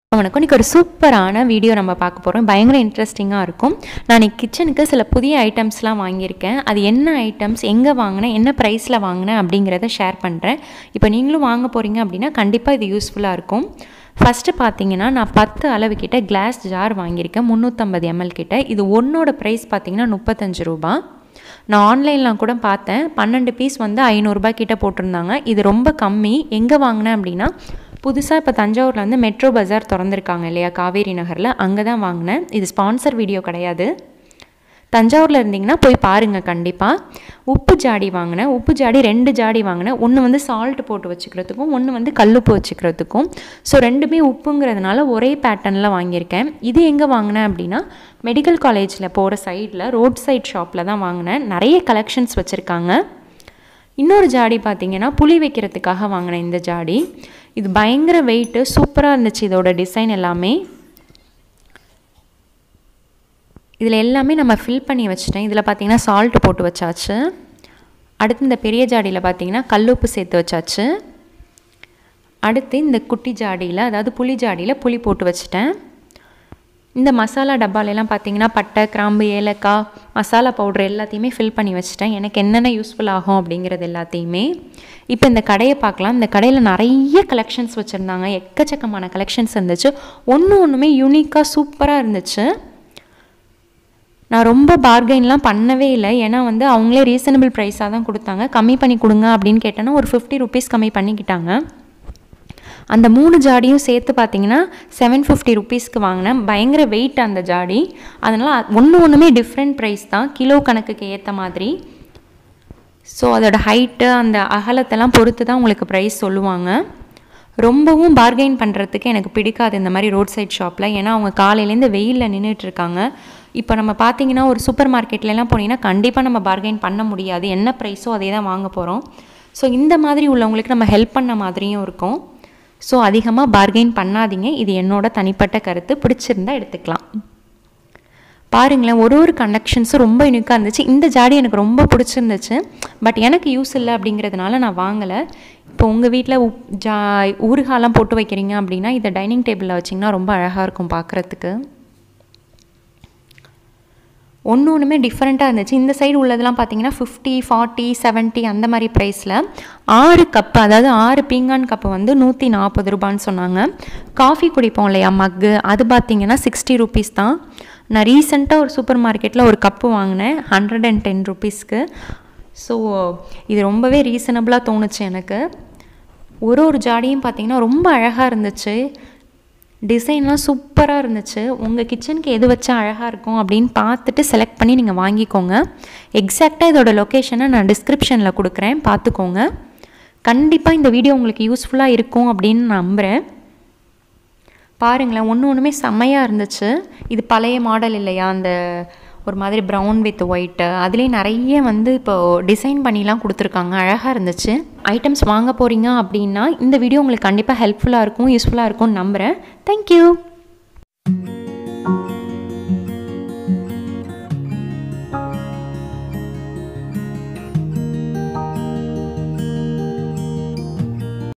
வணக்கம் இன்றைக்கி ஒரு சூப்பரான வீடியோ நம்ம பார்க்க போகிறோம் பயங்கர இன்ட்ரெஸ்டிங்காக இருக்கும் நான் இன்னைக்கு கிச்சனுக்கு சில புதிய ஐட்டம்ஸ்லாம் வாங்கியிருக்கேன் அது என்ன ஐட்டம்ஸ் எங்கே வாங்கினேன் என்ன ப்ரைஸில் வாங்கினேன் அப்படிங்கிறத ஷேர் பண்ணுறேன் இப்போ நீங்களும் வாங்க போகிறீங்க அப்படின்னா கண்டிப்பாக இது யூஸ்ஃபுல்லாக இருக்கும் ஃபஸ்ட்டு பார்த்தீங்கன்னா நான் பத்து அளவு கிட்ட கிளாஸ் ஜார் வாங்கியிருக்கேன் முந்நூற்றம்பது எம்எல் கிட்ட இது ஒன்றோட ப்ரைஸ் பார்த்தீங்கன்னா முப்பத்தஞ்சு ரூபா நான் ஆன்லைன்லாம் கூட பார்த்தேன் பன்னெண்டு பீஸ் வந்து ஐநூறுரூபா கிட்ட போட்டிருந்தாங்க இது ரொம்ப கம்மி எங்கே வாங்கினேன் அப்படின்னா புதுசாக இப்போ தஞ்சாவூரில் வந்து மெட்ரோ பஜார் திறந்துருக்காங்க இல்லையா காவேரி நகரில் அங்கே தான் வாங்கினேன் இது ஸ்பான்சர் வீடியோ கிடையாது தஞ்சாவூரில் இருந்தீங்கன்னா போய் பாருங்கள் கண்டிப்பாக உப்பு ஜாடி வாங்கினேன் உப்பு ஜாடி ரெண்டு ஜாடி வாங்கினேன் ஒன்று வந்து சால்ட் போட்டு வச்சுக்கிறதுக்கும் ஒன்று வந்து கல்லுப்பு வச்சுக்கிறதுக்கும் ஸோ ரெண்டுமே உப்புங்கிறதுனால ஒரே பேட்டர்னில் வாங்கியிருக்கேன் இது எங்கே வாங்கினேன் அப்படின்னா மெடிக்கல் காலேஜில் போகிற சைடில் ரோட் சைட் ஷாப்பில் தான் வாங்கினேன் நிறைய கலெக்ஷன்ஸ் வச்சுருக்காங்க இன்னொரு ஜாடி பார்த்தீங்கன்னா புளி வைக்கிறதுக்காக வாங்கினேன் இந்த ஜாடி இது பயங்கர வெயிட்டு சூப்பராக இருந்துச்சு இதோட டிசைன் எல்லாமே இதில் எல்லாமே நம்ம ஃபில் பண்ணி வச்சுட்டேன் இதில் பார்த்தீங்கன்னா சால்ட்டு போட்டு வச்சாச்சு அடுத்து இந்த பெரிய ஜாடியில் பார்த்தீங்கன்னா கல்லுப்பு சேர்த்து வச்சாச்சு அடுத்து இந்த குட்டி ஜாடியில் அதாவது புளி ஜாடியில் புளி போட்டு வச்சுட்டேன் இந்த மசாலா டப்பாலெல்லாம் பார்த்தீங்கன்னா பட்டை கிராம்பு ஏலக்காய் மசாலா பவுடர் எல்லாத்தையுமே ஃபில் பண்ணி வச்சுட்டேன் எனக்கு என்னென்ன யூஸ்ஃபுல் ஆகும் அப்படிங்கிறது எல்லாத்தையுமே இப்போ இந்த கடையை பார்க்கலாம் இந்த கடையில் நிறைய கலெக்ஷன்ஸ் வச்சுருந்தாங்க எக்கச்சக்கமான கலெக்ஷன்ஸ் இருந்துச்சு ஒன்று ஒன்றுமே யூனிக்காக சூப்பராக இருந்துச்சு நான் ரொம்ப பார்கெயின்லாம் பண்ணவே இல்லை ஏன்னா வந்து அவங்களே ரீசனபிள் ப்ரைஸாக தான் கொடுத்தாங்க கம்மி பண்ணி கொடுங்க அப்படின்னு கேட்டேன்னா ஒரு ஃபிஃப்டி ருபீஸ் கம்மி பண்ணிக்கிட்டாங்க அந்த மூணு ஜாடியும் சேர்த்து பார்த்தீங்கன்னா செவன் ஃபிஃப்டி ருபீஸ்க்கு வாங்கினேன் பயங்கர வெயிட் அந்த ஜாடி அதனால் ஒன்று ஒன்றுமே டிஃப்ரெண்ட் ப்ரைஸ் தான் கிலோ கணக்குக்கு ஏற்ற மாதிரி ஸோ அதோட ஹைட்டு அந்த அகலத்தெல்லாம் பொறுத்து தான் உங்களுக்கு ப்ரைஸ் சொல்லுவாங்க ரொம்பவும் பார்கெயின் பண்ணுறதுக்கு எனக்கு பிடிக்காது இந்த மாதிரி ரோட் சைட் ஷாப்பில் ஏன்னா அவங்க காலையிலேருந்து வெயிலில் நின்றுட்டுருக்காங்க இப்போ நம்ம பார்த்தீங்கன்னா ஒரு சூப்பர் மார்க்கெட்லலாம் போனீங்கன்னா கண்டிப்பாக நம்ம பார்கெயின் பண்ண முடியாது என்ன ப்ரைஸோ அதே தான் வாங்க போகிறோம் ஸோ இந்த மாதிரி உள்ளவங்களுக்கு நம்ம ஹெல்ப் பண்ண மாதிரியும் இருக்கும் ஸோ அதிகமாக பார்கெயின் பண்ணாதீங்க இது என்னோட தனிப்பட்ட கருத்து பிடிச்சிருந்தா எடுத்துக்கலாம் பாருங்களேன் ஒரு ஒரு கண்டக்ஷன்ஸும் ரொம்ப யூனிக்காக இருந்துச்சு இந்த ஜாடி எனக்கு ரொம்ப பிடிச்சிருந்துச்சு பட் எனக்கு யூஸ் இல்லை அப்படிங்கிறதுனால நான் வாங்கலை இப்போ உங்கள் வீட்டில் உப் ஜா ஊறுகாலாம் போட்டு வைக்கிறீங்க அப்படின்னா இதை டைனிங் டேபிளில் வச்சிங்கன்னா ரொம்ப அழகாக இருக்கும் பார்க்குறதுக்கு ஒன்று ஒன்றுமே டிஃப்ரெண்ட்டாக இருந்துச்சு இந்த சைடு உள்ளதெல்லாம் பார்த்தீங்கன்னா ஃபிஃப்டி ஃபார்ட்டி செவன்ட்டி அந்த மாதிரி ப்ரைஸில் ஆறு கப்பு அதாவது ஆறு பீங்கான் கப்பு வந்து நூற்றி நாற்பது ரூபான்னு சொன்னாங்க காஃபி குடிப்போம் இல்லையா மக்கு அது பார்த்தீங்கன்னா சிக்ஸ்டி ருபீஸ் தான் நான் ரீசெண்டாக ஒரு சூப்பர் மார்க்கெட்டில் ஒரு கப்பு வாங்கினேன் ஹண்ட்ரட் அண்ட் டென் ருபீஸ்க்கு ஸோ இது ரொம்பவே ரீசனபிளாக தோணுச்சு எனக்கு ஒரு ஒரு ஜாடியும் பார்த்தீங்கன்னா ரொம்ப அழகாக இருந்துச்சு டிசைன்லாம் சூப்பராக இருந்துச்சு உங்கள் கிச்சனுக்கு எது வச்சா அழகாக இருக்கும் அப்படின்னு பார்த்துட்டு செலக்ட் பண்ணி நீங்கள் வாங்கிக்கோங்க எக்ஸாக்டாக இதோட லொக்கேஷனை நான் டிஸ்கிரிப்ஷனில் கொடுக்குறேன் பார்த்துக்கோங்க கண்டிப்பாக இந்த வீடியோ உங்களுக்கு யூஸ்ஃபுல்லாக இருக்கும் அப்படின்னு நம்புகிறேன் பாருங்களேன் ஒன்று ஒன்றுமே செம்மையாக இருந்துச்சு இது பழைய மாடல் இல்லையா அந்த ஒரு மாதிரி ப்ரௌன் வித் ஒயிட்டு அதுலேயே நிறைய வந்து இப்போ டிசைன் பண்ணிலாம் கொடுத்துருக்காங்க அழகாக இருந்துச்சு ஐட்டம்ஸ் வாங்க போகிறீங்க அப்படின்னா இந்த வீடியோ உங்களுக்கு கண்டிப்பாக ஹெல்ப்ஃபுல்லாக இருக்கும் யூஸ்ஃபுல்லாக இருக்கும்னு நம்புகிறேன் தேங்க்யூ